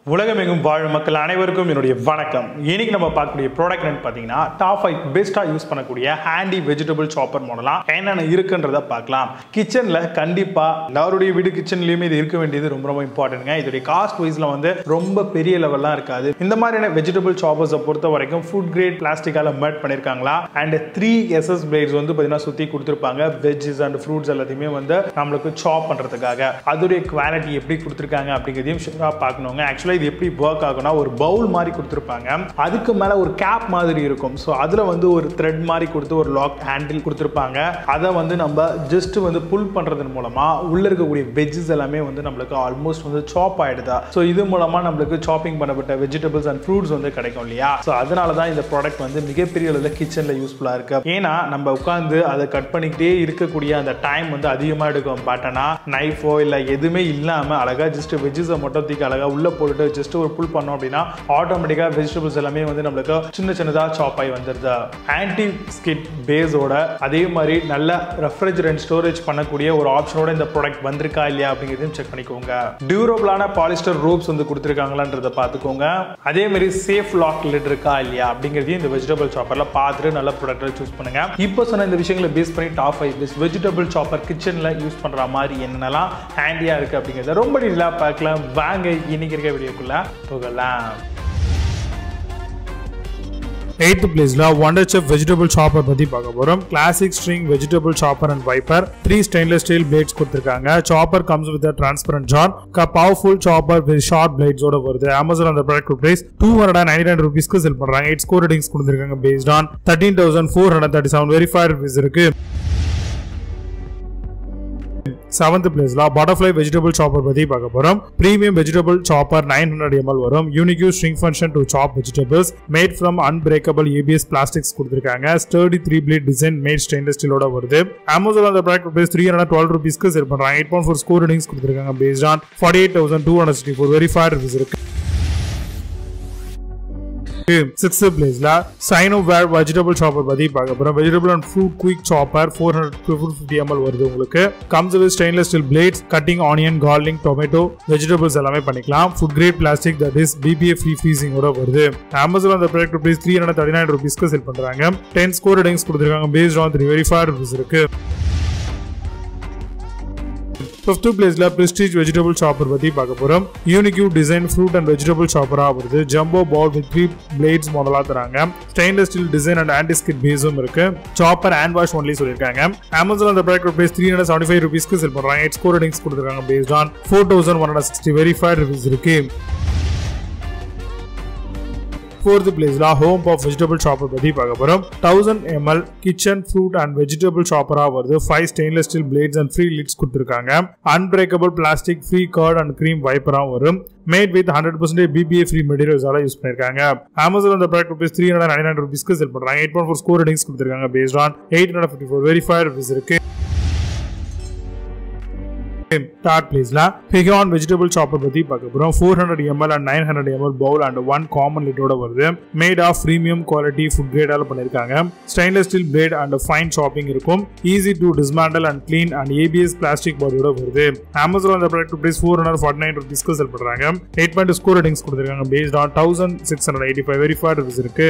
உலகமெங்கும் வாழும் மக்கள் அனைவருக்கும் என்னுடைய வணக்கம் இன்னைக்கு நம்ம பார்க்கக்கூடிய ப்ராடக்ட் பார்த்தீங்கன்னா டாப் ஃபைவ் பெஸ்ட்டாக யூஸ் பண்ணக்கூடிய ஹேண்டி வெஜிடபிள் சாப்பர் மாடலாம் என்னென்ன இருக்குன்றத பார்க்கலாம் கிச்சனில் கண்டிப்பாக எல்லாருடைய வீடு கிச்சன்லையுமே இது இருக்க வேண்டியது ரொம்ப ரொம்ப இம்பார்ட்டன்ட்ங்க இதோடைய காஸ்ட் வைஸில் வந்து ரொம்ப பெரிய லெவல்லாம் இருக்காது இந்த மாதிரியான வெஜிடபிள் சாப்பர்ஸை பொறுத்த வரைக்கும் ஃபுட் கிரேட் பிளாஸ்டிக்கால மெட் பண்ணியிருக்காங்களா அண்ட் த்ரீ எஸ்எஸ் பிளேட்ஸ் வந்து பார்த்தீங்கன்னா சுற்றி கொடுத்துருப்பாங்க வெஜ்ஜஸ் அண்ட் ஃப்ரூட்ஸ் எல்லாத்தையுமே வந்து நம்மளுக்கு சாப் பண்ணுறதுக்காக அதோடைய குவாலிட்டி எப்படி கொடுத்துருக்காங்க அப்படிங்கிறதையும் ஷூராக பார்க்கணுங்க ஆக்சுவலாக இது எப்படி ஒர்க் ஆகும்னா ஒரு பவுல் மாதிரி கொடுத்துருப்பாங்க அதுக்கு மேலே ஒரு கேப் மாதிரி இருக்கும் ஸோ அதில் வந்து ஒரு த்ரெட் மாதிரி கொடுத்து ஒரு லாக் ஹேண்டில் கொடுத்துருப்பாங்க அதை வந்து நம்ம ஜஸ்ட் வந்து புல் பண்ணுறதன் மூலமாக உள்ள இருக்கக்கூடிய வெஜ்ஜஸ் எல்லாமே வந்து நம்மளுக்கு ஆல்மோஸ்ட் வந்து சாப் ஆயிடுதா ஸோ இது மூலமாக நம்மளுக்கு சாப்பிங் பண்ணப்பட்ட வெஜிடபிள்ஸ் அண்ட் ஃப்ரூட்ஸ் வந்து கிடைக்கும் இல்லையா ஸோ அதனால தான் இந்த ப்ராடக்ட் வந்து மிகப்பெரிய அளவில் கிச்சனில் யூஸ்ஃபுல்லாக இருக்கு ஏன்னா நம்ம உட்காந்து அதை கட் பண்ணிக்கிட்டே இருக்கக்கூடிய அந்த டைம் வந்து அதிகமாக எடுக்கும் பட் ஆனால் நைஃபோ இல்லை எதுவுமே இல்லாமல் அழகாக ஜஸ்ட் வெஜ்ஜஸை மட்டும் தூக்கி அழகாக உள்ளே போட்டுட்டு ஜஸ்ட் ஒரு புல் பண்ணோம் அப்படின்னா ஆட்டோமேட்டிக்காக வெஜிடபிள்ஸ் எல்லாமே வந்து நம்மளுக்கு சின்ன சின்னதாக சாப் ஆகி வந்துடுது ஆன்டி ஸ்கிட் பேஸோட அதே மாதிரி நல்ல ரெஃப்ரிஜரண்ட் ஸ்டோரேஜ் பண்ணக்கூடிய ஒரு ஆப்ஷனோட இந்த ப்ராடக்ட் வந்திருக்கா இல்லையா அப்படிங்கிறதையும் செக் பண்ணிக்கோங்க டியூரபிளான பாலிஸ்டர் ரூப்ஸ் வந்து கொடுத்துருக்காங்களான்றத பார்த்துக்கோங்க அதே மாதிரி சேஃப் லாக் லிட் இருக்கா இல்லையா அப்படிங்கிறதையும் இந்த வெஜிடபிள் சாப்பரில் பார்த்துட்டு நல்ல ப்ராடக்ட்டை சூஸ் பண்ணுங்க இப்போ சொன்ன இந்த விஷயங்களை பேஸ் பண்ணி top five best vegetable chopper கிச்சனில் யூஸ் பண்ணுற மாதிரி என்னென்னலாம் ஹேண்டியாக இருக்குது அப்படிங்கிறத ரொம்ப டீலாக பார்க்கலாம் வாங்க இன்னைக்கு இருக்க வீடியோக்குள்ள போகலாம் எயித்து பிளேஸ்ல ஒண்டர் செஃப் வெஜிடபிள் சாப்பர் பத்தி பார்க்க போறோம் classic string vegetable chopper and wiper three stainless steel blades கொடுத்துருக்காங்க chopper comes with transparent jar powerful chopper with short பிளேட்ஸோட வருது அமேசான் அந்த product price two hundred ninety nine ருபீஸ்க்கு sell பண்றாங்க eight score ratings கொடுத்துருக்காங்க based on thirteen thousand four hundred thirty seven verified rupees இருக்கு seventh பிளேஸ்ல butterfly vegetable chopper பத்தி பார்க்க போறோம் premium vegetable chopper nine hundred ML வரும் unique string function to chop vegetables made from unbreakable ABS plastics கொடுத்துருக்காங்க sturdy three blade design made stainless ஸ்டீலோட வருது Amazon அந்த product rupees three hundred twelve ருபீஸ்க்கு sell பண்றாங்க eight point four score ratings கொடுத்துருக்காங்க based on forty eight thousand two hundred sixty four verified rupees இருக்கு sixth பிளேஸ்ல Sinoware vegetable chopper பத்தி பார்க்க போறோம் vegetable and fruit quick chopper four hundred fifty ML வருது உங்களுக்கு comes with stainless steel plates cutting onion garlic tomato vegetables எல்லாமே பண்ணிக்கலாம் food grade plastic that is BPA free ஃப்ரீசிங்கோட வருது அமேசான் அந்த product rupees three hundred thirty nine ருபீஸ்க்கு sell பண்றாங்க ten score ratings கொடுத்துருக்காங்க based on three verify rupees இருக்கு fifth பிளேஸ்ல பிரஸ்டீஜ் வெஜிடபிள் சாப்பர் பத்தி பார்க்க போறோம் unique design fruit and vegetable சாப்பரா வருது jumbo bowl with three blades மாடலா தராங்க stainless steel design and anti skid பேஸும் இருக்கு சாப்பர் ஹேண்ட் வாஷ் ஒன்லி சொல்லியிருக்காங்க அமேசான் அந்த product rupees three hundred seventy five ருபீஸ்க்கு செல் பண்றாங்க எயிட் ஸ்கோர் ரேட்டிங்ஸ் கொடுத்துருக்காங்க based on four thousand one hundred sixty verified rupees இருக்கு ஃபோர்த் பிளேஸ்ல home of vegetable chopper பத்தி பார்க்க போறோம் thousand ML kitchen fruit and vegetable சாப்பரா வருது five stainless steel blades and free lids கொடுத்துருக்காங்க unbreakable plastic free curd and cream வைப்பரா வரும் made with hundred percentage BPA free மெட்டீரியல்ஸால யூஸ் பண்ணிருக்காங்க அமேசான் அந்த product rupees three hundred nine nine ருபீஸ்க்கு sell பண்றாங்க eight point four score ratings கொடுத்துருக்காங்க based on eight hundred fifty four verify rupees இருக்கு third பிளேஸ்ல ஹிகான் வெஜிடபிள் சாப்பர் பத்தி பார்க்க போறோம் four hundred ML and nine hundred ML bowl and one common லிட்டோட வருது made of premium quality food கிரேடால பண்ணிருக்காங்க stainless steel blade and fine chopping இருக்கும் easy to dismantle and clean and ABS plastic பாடியோட வருது அமேசான் அந்த product price four hundred forty nine ருபீஸ்க்கு sell பண்றாங்க எயிட் பாயிண்ட் ஸ்கோர் ரேட்டிங்ஸ் கொடுத்துருக்காங்க based on thousand six hundred eighty five verified rupees இருக்கு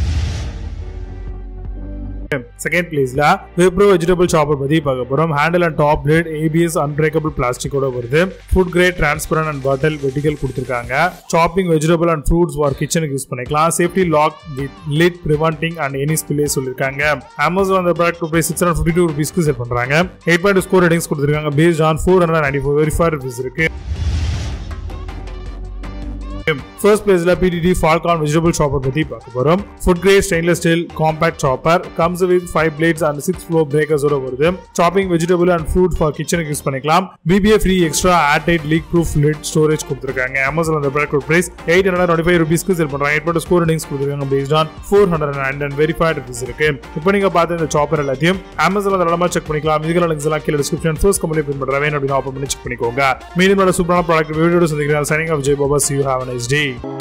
second பிளேஸ்ல Wipro vegetable chopper பத்தி பார்க்க போறோம் handle and top blade ABS unbreakable பிளாஸ்டிக்கோட வருது food grade transparent and bottle வெட்டிகல் கொடுத்துருக்காங்க chopping vegetable and fruits for கிச்சனுக்கு யூஸ் பண்ணிக்கலாம் safety lock with lid preventing and any ஸ்பில்லே சொல்லியிருக்காங்க அமேசான் அந்த product rupees six hundred fifty two ருபீஸ்க்கு செல் பண்றாங்க எயிட் பாயிண்ட் ஸ்கோர் ரேட்டிங்ஸ் கொடுத்துருக்காங்க based on four hundred ninety four verify rupees இருக்கு first பிளேஸ்ல பிடிடி ஃபால்கான் வெஜிடபிள் சாப்பர் பத்தி பார்க்க போறோம் food grade stainless steel compact chopper comes with five blades and six flow பிரேக்கர்ஸோட வருது chopping vegetable and fruit for கிச்சனுக்கு யூஸ் பண்ணிக்கலாம் BPA free extra airtight leak proof lid storage கொடுத்துருக்காங்க அமேசான் அந்த product price eight hundred twenty five ருபீஸ்க்கு sell பண்றாங்க eight score ratings கொடுத்துருக்காங்க based on four hundred and and verified rupees இருக்கு இப்போ நீங்க பார்த்த இந்த சாப்பர் எல்லாத்தையும் அமேசான் தளமா செக் பண்ணிக்கலாம் இதுக்கு லிங்க்ஸ் எல்லாம் கீழே டிஸ்கிரிப்ஷன் ஃபர்ஸ்ட் கம்பெனி பின் பண்றேன் அப்படின்னு ஓப்பன் பண்ணி செக் பண்ணிக்கோங்க மீண்டும் சூப்பரான ப்ராடக்ட் வீடியோ சந்திக்கிறேன் signing off Jai Baba see you have nice day